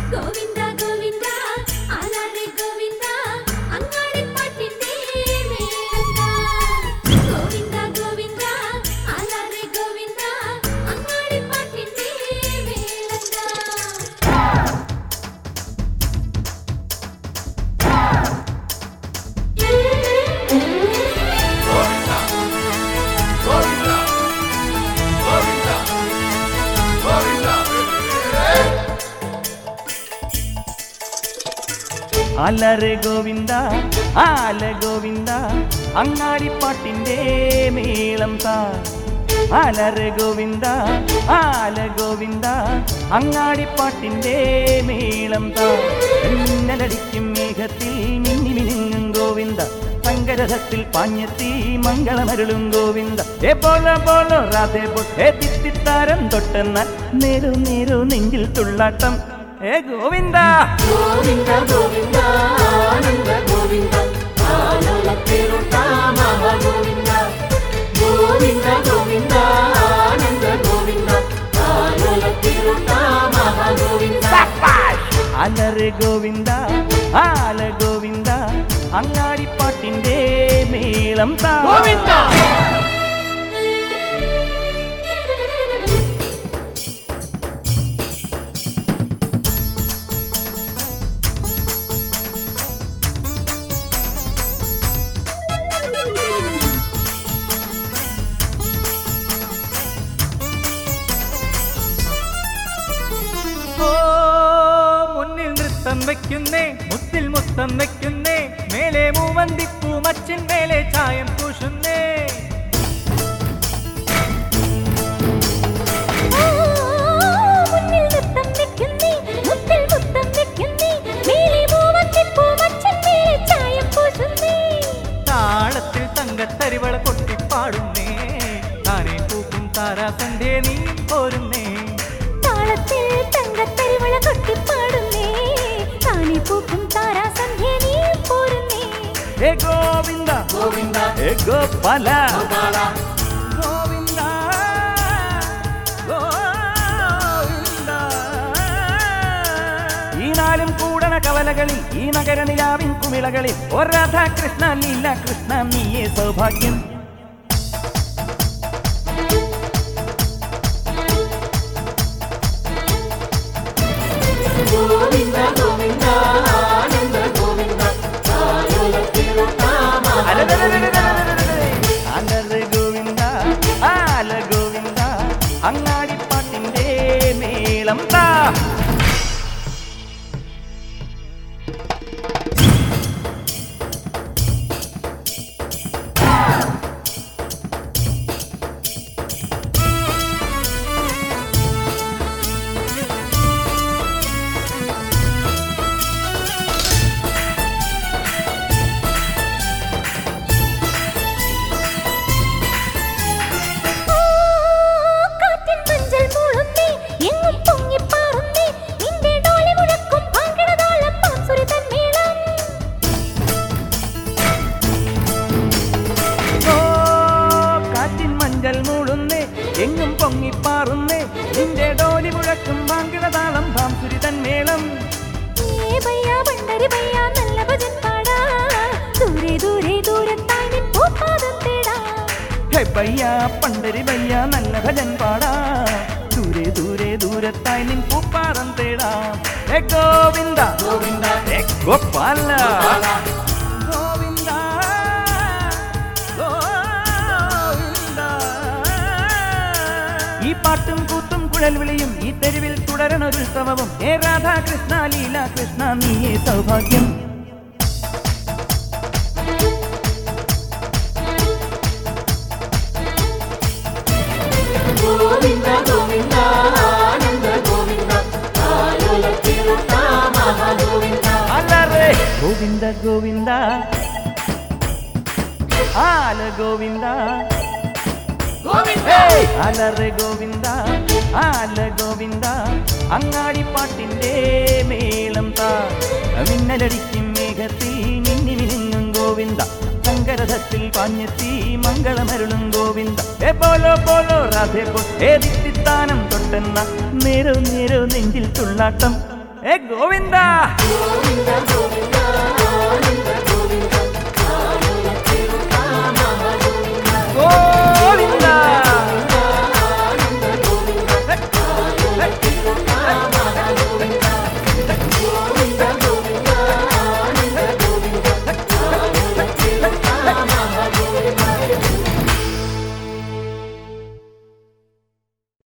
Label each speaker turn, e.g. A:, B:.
A: ഗോവിന്ദ ഗോവിന്ദ ആലാറെ ഗോവിന്ദ അങ്ങാടിപ്പാട്ടിന്റെ മേളന്ത ഗോവിന്ദ ഗോവിന്ദ ആലാറെ ഗോവിന്ദ അങ്ങാടിപ്പാട്ടിന്റെ മേളന്ത
B: അലറെ ഗോവിന്ദ ആല ഗോവിന്ദ അങ്ങാടിപ്പാട്ടിന്റെ മേളം താ അലറെ ഗോവിന്ദ ആല ഗോവിന്ദ അങ്ങാടിപ്പാട്ടിന്റെ മേളം താ മിന്നലടിക്കും മേഘത്തിൽ മിന്നി മിനുങ്ങും ഗോവിന്ദ സങ്കരഥത്തിൽ പാഞ്ഞെത്തി മംഗളമരുളും ഗോവിന്ദ ഏ പോല പോലോ രാധേ പോ ഏ തിത്തിത്താരം തൊട്ടെന്ന നേരു നേരു നെഞ്ചിൽ തുള്ളാട്ടം ഏ ഗോവിന്ദ
C: ഗോവിന്ദ ഗോവിന്ദ ആനന്ദ ഗോവിന്ദ ആലോല തിരുട്ട മഹാഗോവിന്ദ ഗോവിന്ദ ഗോവിന്ദ ആനന്ദ ഗോവിന്ദ ആലോല തിരുട്ട മഹാഗോവിന്ദ
B: അലറ് ഗോവിന്ദ ആല ഗോവിന്ദ അങ്ങാടിപ്പാട്ടിന്റെ മേളം താ
C: ഗോവിന്ദ
B: ഓ മുന്നിൽ നൃത്തം വെക്കുന്നേ മുത്തിൽ മുത്തം വെക്കുന്നേ മേലെ മൂവന്തിപ്പൂ മച്ചിൻ മേലെ ചായം പൂശുന്നേ
A: മുന്നിൽ നൃത്തം വെക്കുന്നേ മുത്തിൽ മുത്തം വെക്കുന്നേ മേലെ മൂവത്തിപ്പൂ മച്ചൻ മേലെ ചായം പൂശുന്നേ
B: താളത്തിൽ തങ്കത്തരിവള കൊട്ടിപ്പാടുന്നേ താനെ പൂക്കും താരാസന്ധേ നീ പോരുന്നേ
A: താളത്തിൽ തങ്കത്തരിവള കൊട്ടിപ്പാടുന്നേ താനെ പൂക്കും താരാസന്ധ്യ നീ പോരുന്നേ
B: ഹേ ഗോവിന്ദ
C: ഗോവിന്ദ
B: ഹേ ഗോപാല
C: ഗോപാല
B: ഗോവിന്ദ ഗോവിന്ദ ഈ നാലും കൂടണ കവലകളിൽ ഈ നഗര നിലാവിൻ കുമിളകളിൽ ഓ രാധാകൃഷ്ണ ലീല കൃഷ്ണ നീയേ സൗഭാഗ്യം
C: ഗോവിന്ദ ഗോവിന്ദ ആനന്ദ ഗോവിന്ദ ആലോല തിരുട്ട മഹാഗോവിന്ദ
B: അലറ് ഗോവിന്ദ ആല ഗോവിന്ദ അങ്ങാടിപ്പാട്ടിന്റെ മേളം താ
A: കാറ്റിൻ മഞ്ചൽ മൂളുന്നേ എങ്ങും പൊങ്ങിപ്പാറുന്നേ നിന്റെ ഡോലി മുഴക്കും പാങ്കണതാളം പാൻസുരി തന്മേളം
B: ഓ കാറ്റിൻ മഞ്ചൽ മൂളുന്നേ എങ്ങും പൊങ്ങിപ്പാറുന്നേ നിന്റെ ഡോലി മുഴക്കും വാങ്കിടതാളം ഭാംസുരി തന്മേളം
A: ഏ ഭയ്യ പണ്ടരി ഭയ്യ നല്ല ഭജൻ പാടാ ദൂരെ ദൂരെ ദൂരത്തായി നിൻ പൂപ്പാദം തേടാ
B: ഹേ ബയ്യ പണ്ടരി ബയ്യ നല്ല ഭജൻ പാടാ ദൂരെ ദൂരെ ദൂരത്തായി നിൻ പൂപ്പാറം തേടാം ഹേ ഗോവിന്ദ
C: ഗോവിന്ദ
B: ഹേ ഗോപാല
C: ഗോപാല
B: ഗോവിന്ദ ഗോവിന്ദ ഈ പാട്ടും കൂത്തും കുഴൽ വിളിയും ഈ തെരുവിൽ തുടരണൊരുത്സവവും ഏ രാധാകൃഷ്ണ ലീല കൃഷ്ണ നീയേ സൗഭാഗ്യം
C: ഗോവിന്ദ ഗോവിന്ദ ആനന്ദ ഗോവിന്ദ ആലോല തിരുട്ട മഹാഗോവിന്ദ
B: അല്ലറേ ഗോവിന്ദ ഗോവിന്ദ ആല ഗോവിന്ദ
C: ഗോവിന്ദ
B: ഹേയ്! അലറെ ഗോവിന്ദ ആല ഗോവിന്ദ അങ്ങാടിപ്പാട്ടിന്റെ മേളം താ മിന്നലടിക്കും മേഘത്തിൽ മിന്നി മിനുങ്ങും ഗോവിന്ദ ശങ്കരഥത്തിൽ പാഞ്ഞെത്തി മംഗളമരുളും ഗോവിന്ദ ഏ പോലോ പോലോ രാധേ പോ ഏ ദിത്തിത്താനം തൊട്ടെന്ന നേരോ നേരോ നെഞ്ചിൽ തുള്ളാട്ടം ഏ ഗോവിന്ദ
C: ഗോവിന്ദ ഗോവിന്ദ ആനന്ദ